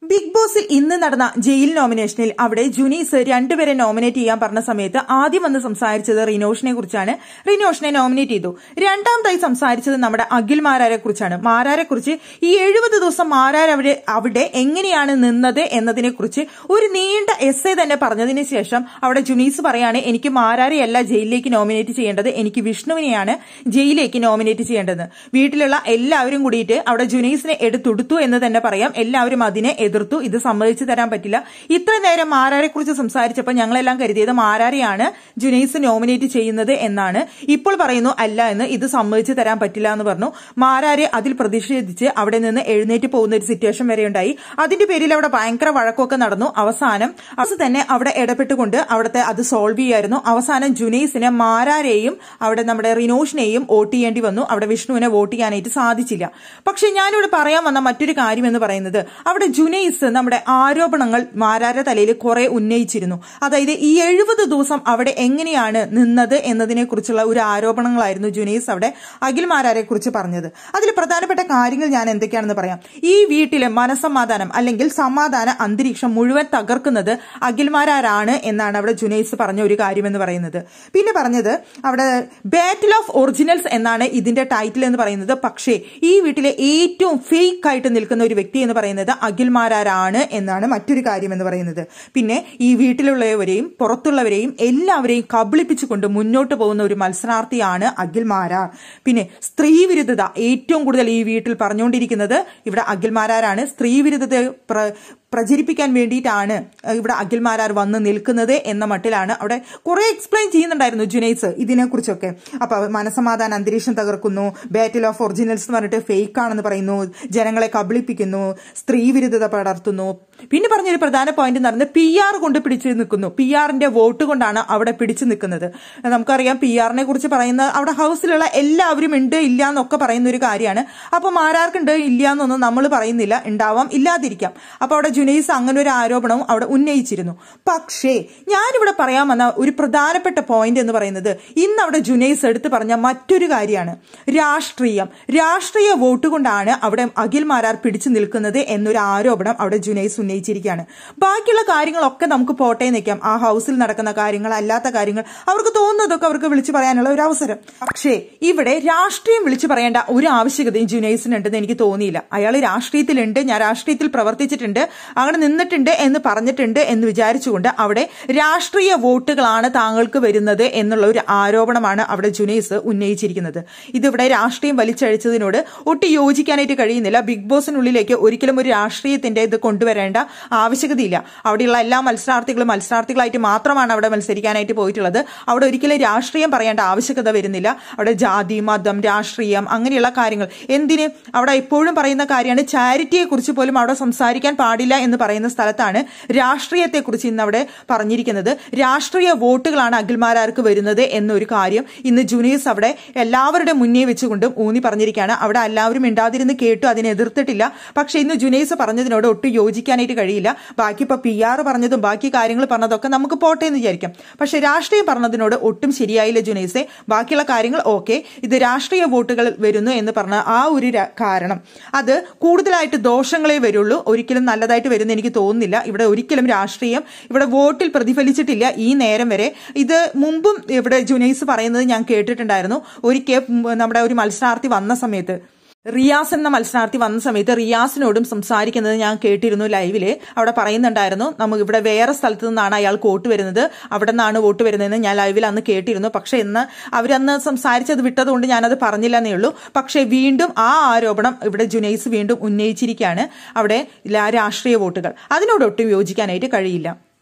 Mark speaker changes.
Speaker 1: big ബോസിൽ ഇന്ന് നടന്ന ജയിൽ നോമിനേഷനിൽ അവിടെ ജുനീസ് രണ്ടുപേരെ നോമിനേറ്റ് ചെയ്യാൻ പറഞ്ഞ സമയത്ത് ആദ്യം വന്ന് സംസാരിച്ചത് റിനോഷിനെ കുറിച്ചാണ് റിനോഷിനെ നോമിനേറ്റ് ചെയ്തു രണ്ടാമതായി സംസാരിച്ചത് നമ്മുടെ അഖിൽ മാരാരെ കുറിച്ചാണ് മാരാരെ കുറിച്ച് ഈ എഴുപത് ദിവസം മാരാർ അവിടെ അവിടെ എങ്ങനെയാണ് നിന്നത് എന്നതിനെ കുറിച്ച് ഒരു നീണ്ട എസ് എ തന്നെ പറഞ്ഞതിന് ശേഷം അവിടെ ജുനീസ് പറയാണ് എനിക്ക് മാരാരെയല്ല ജയിലിലേക്ക് നോമിനേറ്റ് ചെയ്യേണ്ടത് എനിക്ക് വിഷ്ണുവിനെയാണ് ജയിലിലേക്ക് നോമിനേറ്റ് ചെയ്യേണ്ടത് വീട്ടിലുള്ള എല്ലാവരും കൂടിയിട്ട് അവിടെ ജുനീസിനെ എടുത്തുടുത്തു എന്ന് തന്നെ പറയാം എല്ലാവരും അതിനെ എതിർത്തു ഇത് സമ്മതിച്ചു തരാൻ പറ്റില്ല ഇത്ര നേരം മാരാരെ കുറിച്ച് സംസാരിച്ചപ്പോൾ ഞങ്ങളെല്ലാം കരുതിയത് മാരാരെയാണ് ജുനൈസ് നോമിനേറ്റ് ചെയ്യുന്നത് എന്നാണ് ഇപ്പോൾ പറയുന്നു അല്ല എന്ന് ഇത് സമ്മതിച്ചു തരാൻ പറ്റില്ല എന്ന് പറഞ്ഞു മാരാരെ അതിൽ പ്രതിഷേധിച്ച് അവിടെ നിന്ന് എഴുന്നേറ്റ് പോകുന്ന ഒരു സിറ്റുവേഷൻ വരെ ഉണ്ടായി അതിന്റെ പേരിൽ അവിടെ ഭയങ്കര വഴക്കമൊക്കെ നടന്നു അവസാനം അത് തന്നെ അവിടെ ഇടപെട്ടുകൊണ്ട് അവിടുത്തെ അത് സോൾവ് ചെയ്യായിരുന്നു അവസാനം ജുനൈസിനെ മാരാരെയും അവിടെ നമ്മുടെ റിനോഷിനെയും വോട്ട് ചെയ്യേണ്ടി വന്നു അവിടെ വിഷ്ണുവിനെ വോട്ട് ചെയ്യാനായിട്ട് സാധിച്ചില്ല പക്ഷെ ഞാനിവിടെ പറയാൻ വന്ന മറ്റൊരു കാര്യം എന്ന് പറയുന്നത് അവിടെ ജുനൈസ് നമ്മുടെ ആരോപണങ്ങൾ മാരാര തലയിൽ കുറെ ഉന്നയിച്ചിരുന്നു അതായത് ഈ എഴുപത് ദിവസം അവിടെ എങ്ങനെയാണ് നിന്നത് എന്നതിനെ കുറിച്ചുള്ള ഒരു ആരോപണങ്ങളായിരുന്നു ജുനൈസ് അവിടെ അഖിൽ മാരാരെ കുറിച്ച് പറഞ്ഞത് അതിൽ പ്രധാനപ്പെട്ട കാര്യങ്ങൾ ഞാൻ എന്തൊക്കെയാണെന്ന് പറയാം ഈ വീട്ടിലെ മനസമാധാനം അല്ലെങ്കിൽ സമാധാന അന്തരീക്ഷം മുഴുവൻ തകർക്കുന്നത് അഖിൽമാരാരാണ് എന്നാണ് അവിടെ ജുനൈസ് പറഞ്ഞ ഒരു കാര്യം എന്ന് പറയുന്നത് പിന്നെ പറഞ്ഞത് അവിടെ ബാറ്റിൽ ഓഫ് ഒറിജിനൽസ് എന്നാണ് ഇതിന്റെ ടൈറ്റിൽ എന്ന് പറയുന്നത് പക്ഷേ ഈ വീട്ടിലെ ഏറ്റവും ഫേക്ക് ആയിട്ട് നിൽക്കുന്ന ഒരു വ്യക്തി എന്ന് പറയുന്നത് അഖിൽമാരാരാണ് എന്നാണ് മറ്റൊരു കാര്യം എന്ന് പറയുന്നത് പിന്നെ ഈ വീട്ടിലുള്ളവരെയും പുറത്തുള്ളവരെയും എല്ലാവരെയും കബളിപ്പിച്ചുകൊണ്ട് മുന്നോട്ട് പോകുന്ന ഒരു മത്സരാർത്ഥിയാണ് അഖിൽമാരാർ പിന്നെ സ്ത്രീ വിരുദ്ധത ഏറ്റവും കൂടുതൽ ഈ വീട്ടിൽ പറഞ്ഞുകൊണ്ടിരിക്കുന്നത് ഇവിടെ അഖിൽമാരാരാണ് സ്ത്രീ വിരുദ്ധത പ്രചരിപ്പിക്കാൻ വേണ്ടിയിട്ടാണ് ഇവിടെ അഖിൽമാരാർ വന്ന് നിൽക്കുന്നത് എന്ന മട്ടിലാണ് അവിടെ കുറെ എക്സ്പ്ലെയിൻ ചെയ്യുന്നുണ്ടായിരുന്നു ജുനൈസ് ഇതിനെക്കുറിച്ചൊക്കെ അപ്പൊ മനസമാധാന അന്തരീക്ഷം തകർക്കുന്നു ബാറ്റിൽ ഓഫ് ഒറിജിനൽസ് എന്ന് പറഞ്ഞിട്ട് ഫേക്ക് ആണെന്ന് പറയുന്നു ജനങ്ങളെ കബളിപ്പിക്കുന്നു സ്ത്രീ വിരുദ്ധത പടർത്തുന്നു പിന്നെ പറഞ്ഞൊരു പ്രധാന പോയിന്റ് എന്ന് പറയുന്നത് പി ആർ കൊണ്ട് പിടിച്ചു നിൽക്കുന്നു പി ആറിന്റെ വോട്ട് കൊണ്ടാണ് അവിടെ പിടിച്ചു നിൽക്കുന്നത് നമുക്കറിയാം പി ആറിനെ കുറിച്ച് പറയുന്ന അവിടെ ഹൗസിലുള്ള എല്ലാവരും ഉണ്ട് ഇല്ല എന്നൊക്കെ പറയുന്ന ഒരു കാര്യമാണ് അപ്പൊ ആരാർക്കുണ്ട് ഇല്ല എന്നൊന്നും നമ്മൾ പറയുന്നില്ല ഉണ്ടാവാം ഇല്ലാതിരിക്കാം അപ്പൊ അവിടെ ജുനൈസ് അങ്ങനെ ഒരു ആരോപണവും അവിടെ ഉന്നയിച്ചിരുന്നു പക്ഷേ ഞാനിവിടെ പറയാൻ വന്ന ഒരു പ്രധാനപ്പെട്ട പോയിന്റ് എന്ന് പറയുന്നത് ഇന്ന് അവിടെ ജുനൈസ് എടുത്തു പറഞ്ഞ മറ്റൊരു കാര്യമാണ് രാഷ്ട്രീയം രാഷ്ട്രീയ വോട്ട് കൊണ്ടാണ് അവിടെ അഖിൽ മാരാർ പിടിച്ചു നിൽക്കുന്നത് എന്നൊരു ആരോപണം അവിടെ ജുനൈസ് ഉന്നയിച്ചിരിക്കുകയാണ് ബാക്കിയുള്ള കാര്യങ്ങളൊക്കെ നമുക്ക് പോട്ടെ നിൽക്കാം ആ ഹൗസിൽ നടക്കുന്ന കാര്യങ്ങൾ അല്ലാത്ത കാര്യങ്ങൾ അവർക്ക് തോന്നുന്നതൊക്കെ അവർക്ക് വിളിച്ചു പറയാനുള്ള ഒരു അവസരം പക്ഷേ ഇവിടെ രാഷ്ട്രീയം വിളിച്ചു പറയേണ്ട ഒരു ആവശ്യകതയും ജുനൈസിനുണ്ടെന്ന് എനിക്ക് തോന്നിയില്ല അയാൾ രാഷ്ട്രീയത്തിലുണ്ട് ഞാൻ രാഷ്ട്രീയത്തിൽ പ്രവർത്തിച്ചിട്ടുണ്ട് അവിടെ നിന്നിട്ടുണ്ട് എന്ന് പറഞ്ഞിട്ടുണ്ട് എന്ന് വിചാരിച്ചുകൊണ്ട് അവിടെ രാഷ്ട്രീയ വോട്ടുകളാണ് താങ്കൾക്ക് വരുന്നത് എന്നുള്ള ഒരു ആരോപണമാണ് അവിടെ ജുനൈസ് ഉന്നയിച്ചിരിക്കുന്നത് ഇതിവിടെ രാഷ്ട്രീയം വലിച്ചഴിച്ചതിനോട് ഒട്ടും യോജിക്കാനായിട്ട് കഴിയുന്നില്ല ബിഗ് ബോസിനുള്ളിലേക്ക് ഒരിക്കലും ഒരു രാഷ്ട്രീയത്തിന്റെ ഇത് കൊണ്ടുവരേണ്ട ആവശ്യകതയില്ല അവിടെയുള്ള എല്ലാ മത്സരാർത്ഥികളും മത്സരാർത്ഥികളായിട്ട് മാത്രമാണ് അവിടെ മത്സരിക്കാനായിട്ട് പോയിട്ടുള്ളത് അവിടെ ഒരിക്കലും രാഷ്ട്രീയം പറയേണ്ട ആവശ്യകത വരുന്നില്ല അവിടെ ജാതി മതം രാഷ്ട്രീയം അങ്ങനെയുള്ള കാര്യങ്ങൾ എന്തിന് അവിടെ എപ്പോഴും പറയുന്ന കാര്യമാണ് ചാരിറ്റിയെ കുറിച്ച് പോലും അവിടെ സംസാരിക്കാൻ പാടില്ല എന്ന് പറയുന്ന സ്ഥലത്താണ് രാഷ്ട്രീയത്തെക്കുറിച്ച് ഇന്ന് അവിടെ പറഞ്ഞിരിക്കുന്നത് രാഷ്ട്രീയ വോട്ടുകളാണ് അഖിൽമാരാർക്ക് വരുന്നത് എന്നൊരു കാര്യം ഇന്ന് ജൂനിയേഴ്സ് അവിടെ എല്ലാവരുടെ മുന്നേ വെച്ചുകൊണ്ടും ഊന്നി പറഞ്ഞിരിക്കുകയാണ് അവിടെ എല്ലാവരും മിണ്ടാതിരുന്ന് കേട്ടു അതിനെ എതിർത്തിട്ടില്ല പക്ഷെ ഇന്ന് ജുനൈസ് പറഞ്ഞതിനോട് ഒട്ടും യോജിക്കാനായിട്ട് കഴിയില്ല ബാക്കി ഇപ്പൊ പി ആർ പറഞ്ഞതും ബാക്കി കാര്യങ്ങൾ പറഞ്ഞതൊക്കെ നമുക്ക് പോട്ടെ എന്ന് വിചാരിക്കാം പക്ഷെ രാഷ്ട്രീയം പറഞ്ഞതിനോട് ഒട്ടും ശരിയായില്ല ജുനൈസെ ബാക്കിയുള്ള കാര്യങ്ങൾ ഓക്കെ ഇത് രാഷ്ട്രീയ വോട്ടുകൾ വരുന്നു എന്ന് പറഞ്ഞ ആ ഒരു കാരണം അത് കൂടുതലായിട്ട് ദോഷങ്ങളെ വരുള്ളൂ ഒരിക്കലും നല്ലതായിട്ട് വരുന്ന എനിക്ക് തോന്നുന്നില്ല ഇവിടെ ഒരിക്കലും രാഷ്ട്രീയം ഇവിടെ വോട്ടിൽ പ്രതിഫലിച്ചിട്ടില്ല ഈ നേരം വരെ ഇത് മുമ്പും ഇവിടെ ജുനൈസ് പറയുന്നത് ഞാൻ കേട്ടിട്ടുണ്ടായിരുന്നു ഒരിക്കൽ നമ്മുടെ ഒരു മത്സരാർത്ഥി വന്ന സമയത്ത് റിയാസ് എന്ന മത്സരാർത്ഥി വന്ന സമയത്ത് റിയാസിനോടും സംസാരിക്കുന്നത് ഞാൻ കേട്ടിരുന്നു ലൈവില് അവിടെ പറയുന്നുണ്ടായിരുന്നു നമുക്ക് ഇവിടെ വേറെ സ്ഥലത്തു നിന്നാണ് അയാൾക്ക് വോട്ട് വരുന്നത് അവിടെ നിന്നാണ് വോട്ട് വരുന്നതെന്ന് ഞാൻ ലൈവിൽ അന്ന് കേട്ടിരുന്നു പക്ഷെ ഇന്ന് അവരന്ന് സംസാരിച്ചത് വിട്ടതുകൊണ്ട് ഞാനത് പറഞ്ഞില്ല എന്നേ ഉള്ളൂ പക്ഷെ വീണ്ടും ആ ആരോപണം ഇവിടെ ജുനൈസ് വീണ്ടും ഉന്നയിച്ചിരിക്കുകയാണ് അവിടെ രാഷ്ട്രീയ വോട്ടുകൾ അതിനോടൊട്ടും യോജിക്കാനായിട്ട് കഴിയില്ല